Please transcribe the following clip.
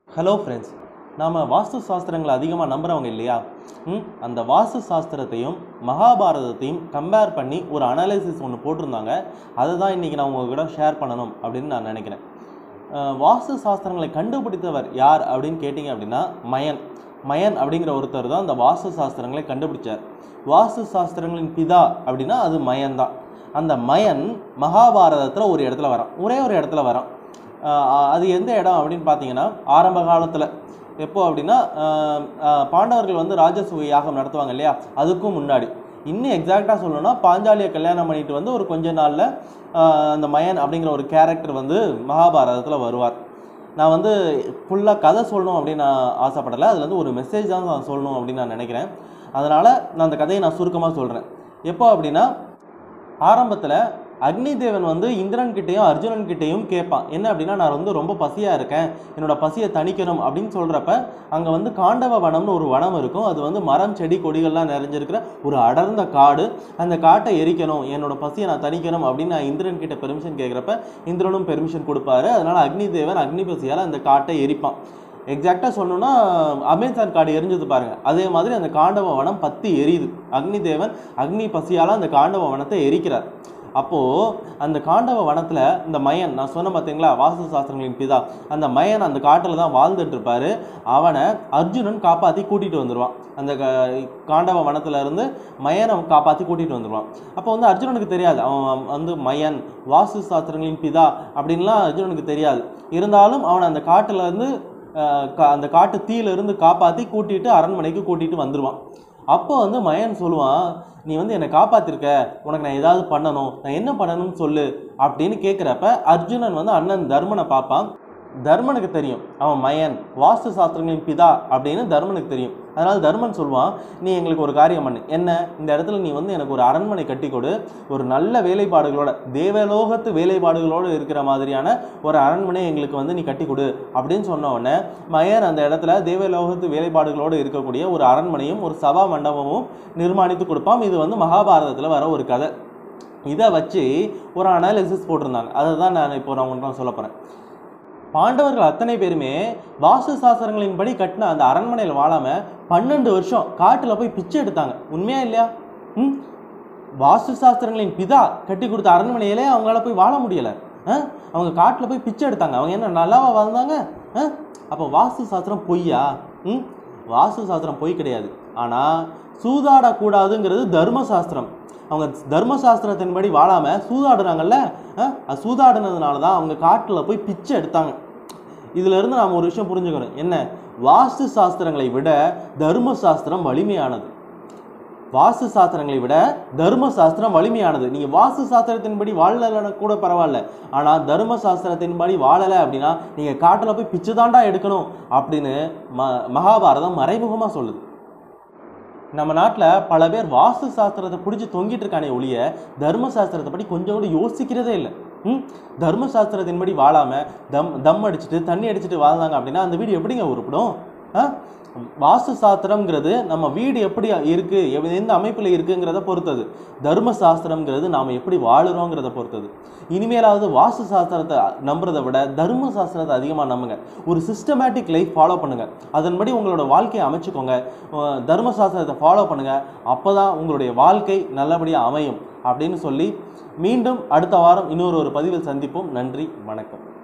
Hello friends நாம் வாஸ்து சாஸ்திரங்களை அதிகமாக நம்புகிறவங்க இல்லையா ம் அந்த வாஸ்து சாஸ்திரத்தையும் மகாபாரதத்தையும் கம்பேர் பண்ணி ஒரு அனாலிசிஸ் ஒன்று போட்டிருந்தாங்க அதை தான் இன்றைக்கி நான் உங்ககிட்ட ஷேர் பண்ணணும் அப்படின்னு நான் நினைக்கிறேன் அஹ் வாஸ்து சாஸ்திரங்களை கண்டுபிடித்தவர் யார் அப்படின்னு கேட்டிங்க அப்படின்னா மயன் மயன் அப்படிங்கிற ஒருத்தர் தான் அந்த வாஸ்து சாஸ்திரங்களை கண்டுபிடிச்சார் வாஸ்து சாஸ்திரங்களின் பிதா அப்படின்னா அது மயன் தான் அந்த மயன் மகாபாரதத்தில் ஒரு இடத்துல வரான் ஒரே ஒரு இடத்துல வரான் ஆஹ் அது எந்த இடம் அப்படின்னு பார்த்தீங்கன்னா ஆரம்ப காலத்தில் எப்போ அப்படின்னா ஆஹ் ஆஹ் பாண்டவர்கள் வந்து ராஜசூய யாகம் நடத்துவாங்க இல்லையா அதுக்கும் முன்னாடி இன்னும் எக்ஸாக்டாக சொல்லணும்னா பாஞ்சாலியை கல்யாணம் பண்ணிட்டு வந்து ஒரு கொஞ்ச நாளில் அந்த மயன் அப்படிங்கிற ஒரு கேரக்டர் வந்து மகாபாரதத்தில் வருவார் நான் வந்து ஃபுல்லாக கதை சொல்லணும் அப்படின்னு நான் ஆசைப்படலை அதில் வந்து ஒரு மெசேஜ் தான் நான் சொல்லணும் அப்படின்னு நான் நினைக்கிறேன் அதனால் நான் அந்த கதையை நான் சுருக்கமாக சொல்கிறேன் எப்போ அப்படின்னா ஆரம்பத்தில் அக்னி தேவன் வந்து இந்திரன் கிட்டேயும் அர்ஜுனன் கிட்டேயும் கேட்பான் என்ன அப்படின்னா நான் வந்து ரொம்ப பசியாக இருக்கேன் என்னோட பசியை தணிக்கணும் அப்படின்னு சொல்கிறப்ப அங்கே வந்து காண்டவ வனம்னு ஒரு வனம் இருக்கும் அது வந்து மரம் செடி கொடிகள்லாம் நிறைஞ்சிருக்கிற ஒரு அடர்ந்த காடு அந்த காட்டை எரிக்கணும் என்னோட பசியை நான் தணிக்கணும் அப்படின்னு நான் இந்திரன் கிட்ட பெர்மிஷன் கேட்குறப்ப இந்திரனும் பெர்மிஷன் கொடுப்பாரு அதனால் அக்னி தேவன் அக்னி பசியால் அந்த காட்டை எரிப்பான் எக்ஸாக்டாக சொல்லணும்னா அமேசான் காடு எரிஞ்சது பாருங்க அதே மாதிரி அந்த காண்டவ வனம் பத்தி எரியுது அக்னி தேவன் அக்னி பசியால் அந்த காண்டவ வனத்தை எரிக்கிறார் அப்போது அந்த காண்டவ வனத்தில் இந்த மயன் நான் சொன்ன பார்த்தீங்களா வாஸ்து சாஸ்திரங்களின் பிதா அந்த மயன் அந்த காட்டில் தான் வாழ்ந்துட்டு இருப்பாரு அவனை அர்ஜுனன் காப்பாற்றி கூட்டிகிட்டு வந்துடுவான் அந்த க- காண்டவ வனத்துல இருந்து மயனை காப்பாற்றி கூட்டிகிட்டு வந்துடுவான் அப்போ வந்து அர்ஜுனனுக்கு தெரியாது அவன் வந்து மயன் வாஸ்து சாஸ்திரங்களின் பிதா அப்படின்லாம் அர்ஜுனனுக்கு தெரியாது இருந்தாலும் அவனை அந்த காட்டுல இருந்து அஹ், கா- அந்த காட்டு தீயில இருந்து காப்பாற்றி கூட்டிட்டு அரண்மனைக்கு கூட்டிட்டு வந்துடுவான் அப்போ வந்து மயன் சொல்லுவான் நீ வந்து என்னை காப்பாத்திருக்க உனக்கு நான் ஏதாவது பண்ணணும் நான் என்ன பண்ணணும்னு சொல்லு அப்படின்னு கேட்குறப்ப அர்ஜுனன் வந்து அண்ணன் தர்மனை பார்ப்பான் தர்மனுக்கு தெரியும் அவன் மயன் வாஸ்து சாஸ்திரங்களின் பிதா அப்படின்னு தர்மனுக்கு தெரியும் அதனால தர்மன் சொல்லுவான் நீ எங்களுக்கு ஒரு காரியம் பண்ணு என்ன இந்த இடத்துல நீ வந்து எனக்கு ஒரு அரண்மனை கட்டி கொடு ஒரு நல்ல வேலைப்பாடுகளோட தேவலோகத்து வேலைப்பாடுகளோடு இருக்கிற மாதிரியான ஒரு அரண்மனை எங்களுக்கு வந்து நீ கட்டி கொடு அப்படின்னு சொன்ன உடனே மயன் அந்த இடத்துல தேவலோகத்து வேலைப்பாடுகளோடு இருக்கக்கூடிய ஒரு அரண்மனையும் ஒரு சபா மண்டபமும் நிர்மாணித்து கொடுப்பான் இது வந்து மகாபாரதத்தில் வர ஒரு கதை இதை வச்சு ஒரு அனாலிசிஸ் போட்டிருந்தாங்க அதை தான் நான் இப்போ நான் உங்களுக்கு சொல்ல போகிறேன் பாண்டவர்கள் அத்தனை பேருமே வாஸ்து சாஸ்திரங்களின்படி கட்டின அந்த அரண்மனையில் வாழாம பன்னெண்டு வருஷம் காட்டில் போய் பிச்சை எடுத்தாங்க உண்மையா இல்லையா ம் வாஸ்து சாஸ்திரங்களின் பிதா கட்டி கொடுத்த அரண்மனையிலே அவங்களால போய் வாழ முடியலை அவங்க காட்டில் போய் பிச்சை எடுத்தாங்க அவங்க என்ன நல்லாவா வாழ்ந்தாங்க ஆ? அப்போ வாஸ்து சாஸ்திரம் பொய்யா ம் வாஸ்து சாஸ்திரம் பொய் கிடையாது ஆனால் சூதாடக்கூடாதுங்கிறது தர்ம சாஸ்திரம் அவங்க தர்ம சாஸ்திரத்தின்படி வாழாம சூதாடுறாங்கல்ல அஹ், அது சூதாடுனதுனால தான் அவங்க காட்டில் போய் பிச்சை எடுத்தாங்க இதுல இருந்து நாம் ஒரு விஷயம் புரிஞ்சுக்கணும் என்ன வாஸ்து சாஸ்திரங்களை விட தர்ம சாஸ்திரம் வலிமையானது வாஸ்து சாஸ்திரங்களை விட தர்ம சாஸ்திரம் வலிமையானது நீங்க வாஸ்து சாஸ்திரத்தின்படி வாழலைன்னா கூட பரவாயில்ல ஆனா தர்ம சாஸ்திரத்தின்படி வாழலை அப்படின்னா நீங்க காட்டுல போய் பிச்சை தாண்டா எடுக்கணும் அப்படின்னு ம மகாபாரதம் மறைமுகமா சொல்லுது நம்ம நாட்டில் பல பேர் வாஸ்து சாஸ்திரத்தை பிடிச்சி தொங்கிட்டு இருக்கானே ஒழிய தர்ம சாஸ்திரத்தை படி கொஞ்சம் கூட யோசிக்கிறதே இல்லை ம் தர்ம சாஸ்திரத்தின்படி வாழாமல் தம் தம் அடிச்சுட்டு தண்ணி அடிச்சுட்டு வாழ்ந்தாங்க அப்படின்னா அந்த வீடு எப்படிங்க உருப்படும் ஆ வாஸ்து சாஸ்திரம்ங்கிறது நம்ம வீடு எப்படி இருக்கு எவ்- எந்த அமைப்பில் இருக்குங்கிறத பொறுத்தது தர்ம சாஸ்திரம்ங்கிறது நாம் எப்படி வாழுறோங்கிறத பொறுத்தது இனிமேலாவது வாஸ்து சாஸ்திரத்தை நம்புறதை விட தர்ம சாஸ்திரத்தை அதிகமாக நம்புங்க ஒரு சிஸ்டமேட்டிக் லைஃப் ஃபாலோ பண்ணுங்க அதன்படி உங்களோட வாழ்க்கையை அமைச்சுக்கோங்க அஹ் தர்ம சாஸ்திரத்தை ஃபாலோ பண்ணுங்க அப்பதான் உங்களுடைய வாழ்க்கை நல்லபடியாக அமையும் அப்படின்னு சொல்லி மீண்டும் அடுத்த வாரம் இன்னொரு ஒரு பதிவில் சந்திப்போம் நன்றி வணக்கம்